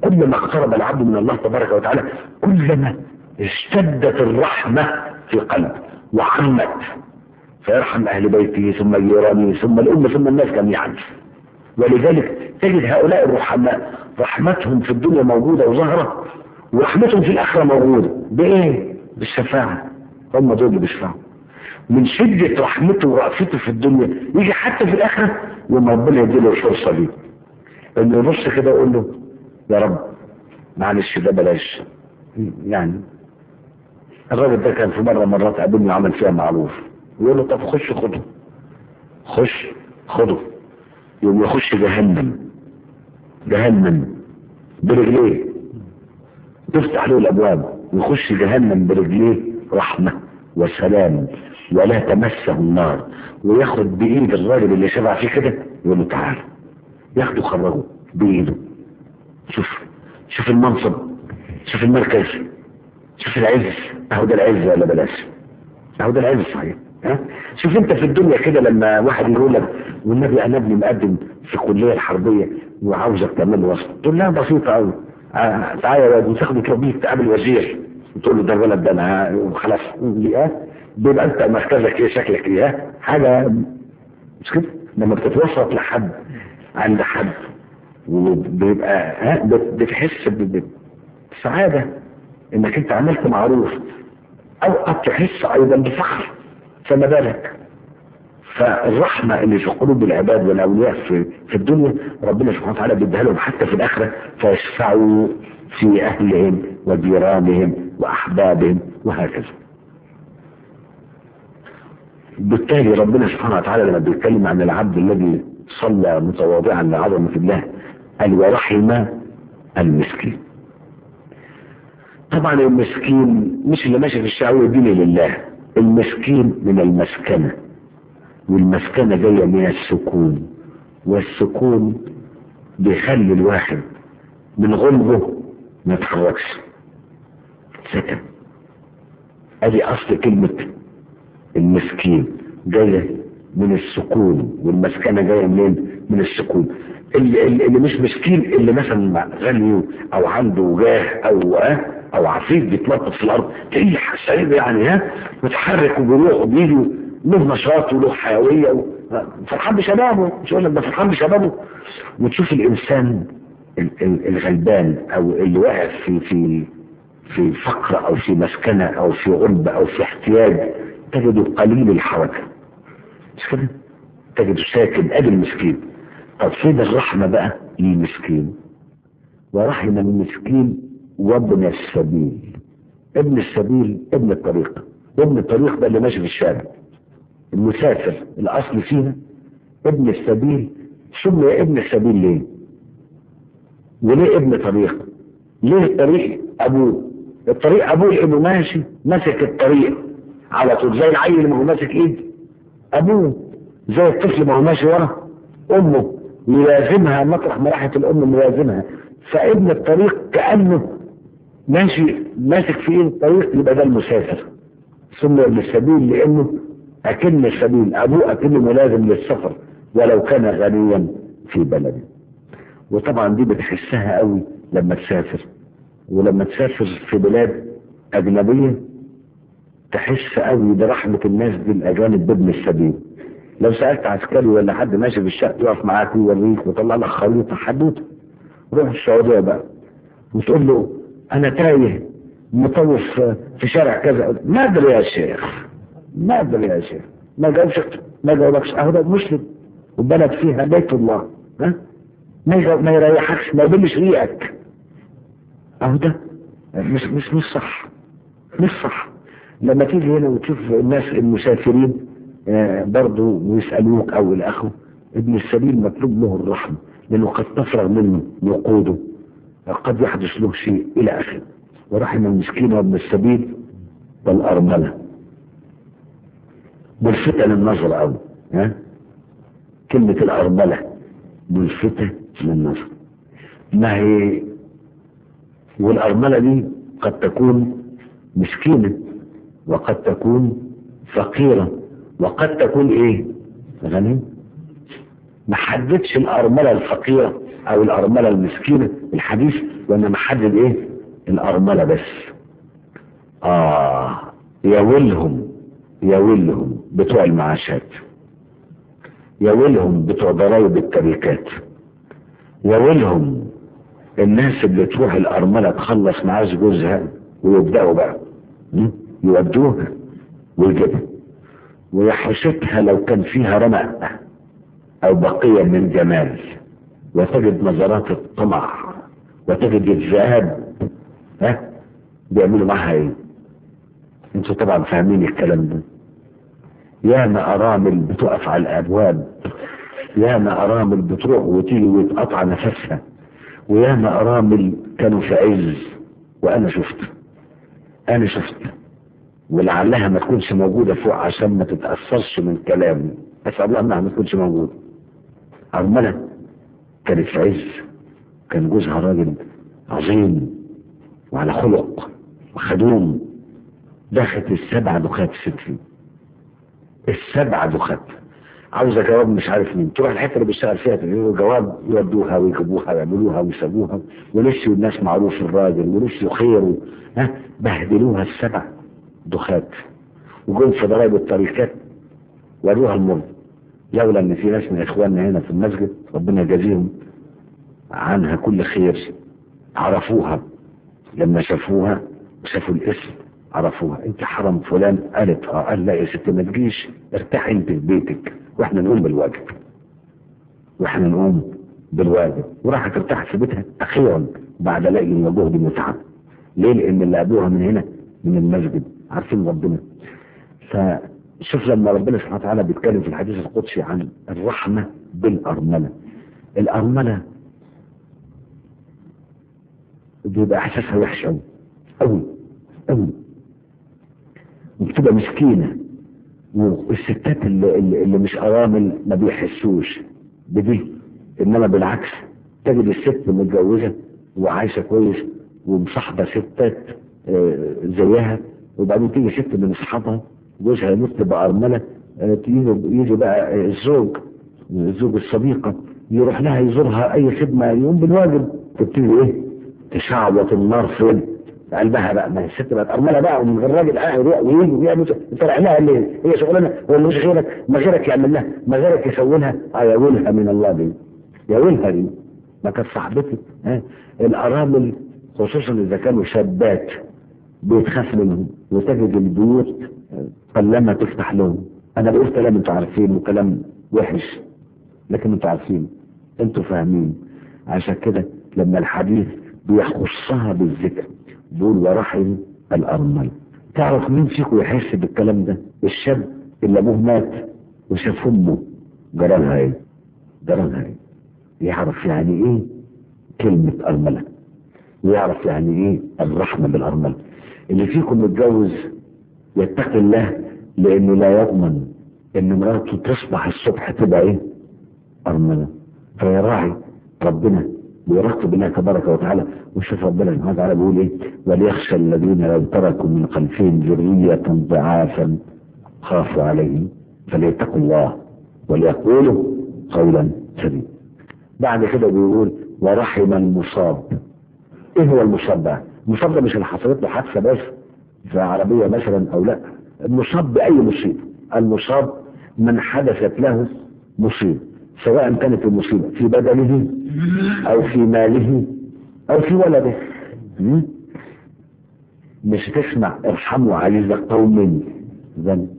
كلما اقترب العبد من الله تبارك وتعالى كلما اشتدت الرحمة في قلبه وعمت فيرحم أهل بيته ثم جيرانه ثم الأمة ثم الناس جميعا ولذلك تجد هؤلاء الرحماء رحمتهم في الدنيا موجودة وظاهرة ورحمتهم في الآخرة موجودة بإيه؟ بالشفاعة هم دول اللي بيشفعوا من شدة رحمته ورأفته في الدنيا يجي حتى في الآخرة يوم ربنا يديله الفرصة دي انه يبص كده يقول له يا رب معلش ده بلاش يعني الراجل ده كان في مرة مرات قابلني وعمل فيها معروف يقول له طب خش خده خش خده يوم يخش جهنم جهنم برجليه تفتح له الابواب ويخش جهنم برجليه رحمة وسلام ولا تمسه النار وياخد بايد الراجل اللي شبع فيه كده يقول له تعال ياخده خرجه بايده شوف شوف المنصب شوف المركز شوف العز اهو ده العز ولا بلاش اهو ده العز صحيح ها شوف انت في الدنيا كده لما واحد يقول لك والنبي انا ابني مقدم في الكليه الحربيه وعاوزك تعمل له وصف تقول لها بسيطه قوي تعالى يا واد وتاخده تربيه تقابل وزير وتقول له ده الولد ده انا وخلاص اه بيبقى انت مركزك ايه شكلك ايه ها حاجه مش كده لما بتتوسط لحد عند حد وبيبقى ها بتحس بسعاده انك انت عملت معروف او قد تحس ايضا بفخر فما بالك فالرحمة اللي في قلوب العباد والأولياء في, في الدنيا ربنا سبحانه وتعالى بيديها لهم حتى في الآخرة فيشفعوا في أهلهم وجيرانهم وأحبابهم وهكذا بالتالي ربنا سبحانه وتعالى لما بيتكلم عن العبد الذي صلى متواضعا لعظمة الله قال ورحم المسكين طبعا المسكين مش اللي ماشي في الشعوية ديني لله المسكين من المسكنة والمسكنة جاية من السكون والسكون بيخلي الواحد من غلبه ما يتحركش سكن ادي اصل كلمة المسكين جاية من السكون والمسكنة جاية منين من السكون اللي, اللي مش مسكين اللي مثلا غني او عنده جاه او اه او عفريت بيتنطط في الارض تلاقيه سعيد يعني ها متحرك وبيروح وبيجي له نشاط وله حيويه و... فرحان بشبابه مش يقول لك ده فرحان بشبابه وتشوف الانسان الغلبان او اللي واقع في في في فقر او في مسكنه او في غربه او في احتياج تجده قليل الحركه مش كده تجده ساكن ادي المسكين طب فين الرحمه بقى للمسكين ورحم المسكين وابن السبيل ابن السبيل ابن الطريق ابن الطريق ده اللي ماشي في الشارع المسافر الاصل فيها ابن السبيل سمي ابن السبيل ليه وليه ابن طريق ليه الطريق ابوه الطريق ابوه لانه ماشي ماسك الطريق على طول زي العيل ما هو ماسك ايد ابوه زي الطفل ما هو ماشي ورا امه يلازمها مطرح ما راحت الام ملازمها فابن الطريق كانه ماشي ماسك في ايد الطريق يبقى ده المسافر ثم ابن السبيل لانه اكن السبيل ابوه اكنه ملازم للسفر ولو كان غنيا في بلده وطبعا دي بتحسها قوي لما تسافر ولما تسافر في بلاد اجنبيه تحس قوي برحمه الناس بالاجانب بابن السبيل لو سالت عسكري ولا حد ماشي في الشارع يقف معاك ويوريك ويطلع لك خريطه حدوته روح السعوديه بقى وتقول له انا تايه مطوف في شارع كذا ما ادري يا شيخ ما ادري يا شيخ ما جاوبش ما جاوبكش اهو ده مسلم وبلد فيها بيت الله ها ما ما يريحكش ما يبلش ريقك اهو ده مش مش مش صح مش صح لما تيجي هنا وتشوف الناس المسافرين آه برضه ويسالوك او الى اخره ابن السبيل مطلوب له الرحمه لانه قد تفرغ منه نقوده قد يحدث له شيء الى اخره ورحم المسكين وابن السبيل والارمله ملفتة للنظر أوي ها كلمة الأرملة ملفتة للنظر ما هي والأرملة دي قد تكون مسكينة وقد تكون فقيرة وقد تكون إيه غنية ما حددش الأرملة الفقيرة او الارملة المسكينة الحديث وانا محدد ايه الارملة بس اه يا ويلهم يا ويلهم بتوع المعاشات يا ويلهم بتوع ضرايب التركات يا ويلهم الناس اللي تروح الارملة تخلص معاش جوزها ويبدأوا بقى م? يودوها ويجيبها ويحرشتها لو كان فيها رمق او بقية من جمال وتجد نظرات الطمع وتجد الذهاب ها بيعملوا معها ايه انتوا طبعا فاهمين الكلام ده ياما ارامل بتقف على الابواب ياما ارامل بتروح وتيجي ويتقطع نفسها وياما ارامل كانوا في عز وانا شفت انا شفت ولعلها ما تكونش موجودة فوق عشان ما تتأثرش من كلامي أسأل الله أنها ما تكونش موجودة أرملة كانت في عز كان جوزها راجل عظيم وعلى خلق وخدوم دخلت السبع دخات ستين السبع دخات عاوزة جواب مش عارف مين تروح الحتة اللي بيشتغل فيها تجيبوا جواب يودوها ويجيبوها ويعملوها ويسابوها ولسوا الناس معروف الراجل ولسوا خير ها بهدلوها السبع دخات وجم في ضرائب الطريقات وروها المر لولا ان في ناس من اخواننا هنا في المسجد ربنا يجازيهم عنها كل خير عرفوها لما شافوها شافوا الاسم عرفوها انت حرم فلان قالت اه قال لا يا ست ما تجيش ارتاح انت في بيتك واحنا نقوم بالواجب واحنا نقوم بالواجب وراحت ارتاحت في بيتها اخيرا بعد لقي وجهد متعب ليه لان اللي قابلوها من هنا من المسجد عارفين ربنا فشوف لما ربنا سبحانه وتعالى بيتكلم في الحديث القدسي عن الرحمة بالأرملة الأرملة بيبقى إحساسها وحش أوي أوي أوي وبتبقى مسكينة والستات اللي, اللي مش أرامل ما بيحسوش بدي إنما بالعكس تجد الست متجوزة وعايشة كويس ومصاحبة ستات زيها وبعدين تيجي ست من اصحابها جوزها يموت تبقى ارمله تيجي يجي بقى الزوج الزوج الصديقه يروح لها يزورها اي خدمه يقوم بالواجب تبتدي ايه تشعوط النار فين قلبها بقى ما الست بقت ارمله بقى ومن غير راجل قاعد يروح ويجي ويعمل طلع لها الليل هي شغلانه هو مش غيرك ما غيرك يعمل لها ما غيرك يسوي لها اه يا ويلها من الله دي يا ويلها دي ما كانت صاحبتي ها الارامل خصوصا اذا كانوا شابات بيتخاف منهم وتجد البيوت قلما تفتح لهم انا بقول كلام انتوا عارفين وكلام وحش لكن انتوا عارفين انتوا فاهمين عشان كده لما الحديث بيخصها بالذكر بيقول ورحم الارمل تعرف مين فيكم يحس بالكلام ده الشاب اللي ابوه مات وشاف امه جرالها ايه جرالها ايه يعرف يعني ايه كلمة ارملة ويعرف يعني ايه الرحمة بالارملة اللي فيكم متجوز يتقي الله لانه لا يضمن ان مراته تصبح الصبح تبقى ايه ارمله فيراعي ربنا ويراقب الله تبارك وتعالى وشوف ربنا سبحانه وتعالى بيقول ايه وليخشى الذين لو تركوا من خلفهم ذرية ضعافا خافوا عليهم فليتقوا الله وليقولوا قولا سديدا بعد كده بيقول ورحم المصاب ايه هو المصاب بقى المصاب ده مش اللي حصلت له حادثه بس في عربيه مثلا او لا المصاب باي مصيبه المصاب من حدثت له مصيبه سواء كانت المصيبه في بدنه او في ماله او في ولده م? مش تسمع ارحموا عزيز قوم ذنب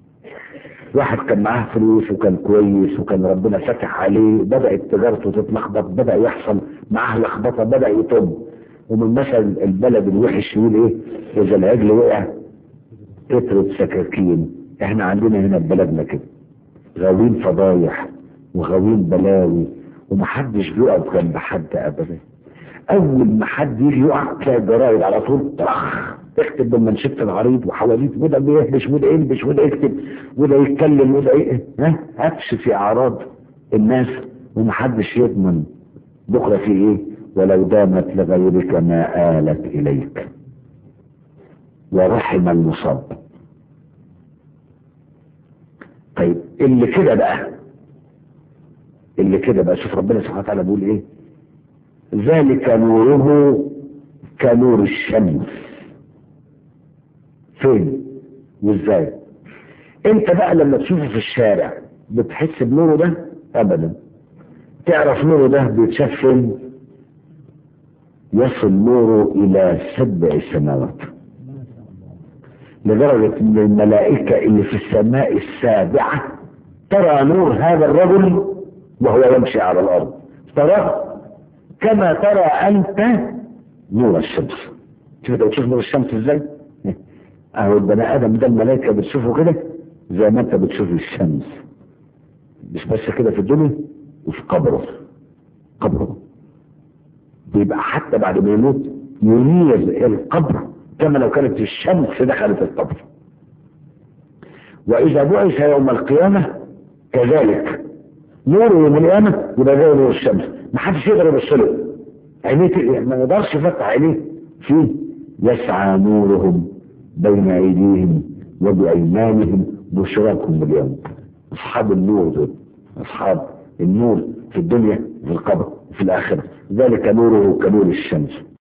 واحد كان معاه فلوس وكان كويس وكان ربنا فتح عليه بدأت تجارته تتلخبط بدأ يحصل معاه لخبطه بدأ يطب ومن مثل البلد الوحش يقول ايه اذا العجل وقع كترة سكاكين احنا عندنا هنا في بلدنا كده غاوين فضايح وغاوين بلاوي ومحدش بيقف جنب حد ابدا اول ما حد يجي يقع تلاقي الجرايد على طول طخ تكتب بالمنشط العريض وحواليك وده بيهبش وده يلبش وده يكتب وده يتكلم وده ايه ها هبش في اعراض الناس ومحدش يضمن بكره في ايه ولو دامت لغيرك ما آلت إليك ورحم المصاب طيب اللي كده بقى اللي كده بقى شوف ربنا سبحانه وتعالى بيقول ايه ذلك نوره كنور الشمس فين وازاي انت بقى لما تشوفه في الشارع بتحس بنوره ده ابدا تعرف نوره ده بيتشاف فين يصل نوره الى سبع سماوات لدرجة ان الملائكة اللي في السماء السابعة ترى نور هذا الرجل وهو يمشي على الارض تراه كما ترى انت نور الشمس شوف انت بتشوف نور الشمس ازاي اهو البني ادم ده الملائكة بتشوفه كده زي ما انت بتشوف الشمس مش بس كده في الدنيا وفي قبره قبره بيبقى حتى بعد ما يموت ينير القبر كما لو كانت الشمس دخلت القبر واذا بعث يوم القيامة كذلك نور يوم القيامة يبقى زي نور الشمس ما حدش يقدر يبص له عينيه ما يقدرش يفتح عينيه فيه يسعى نورهم بين ايديهم وبايمانهم بشراكم اليوم اصحاب النور دول اصحاب النور في الدنيا في القبر في الاخره ذلك نوره كنور الشمس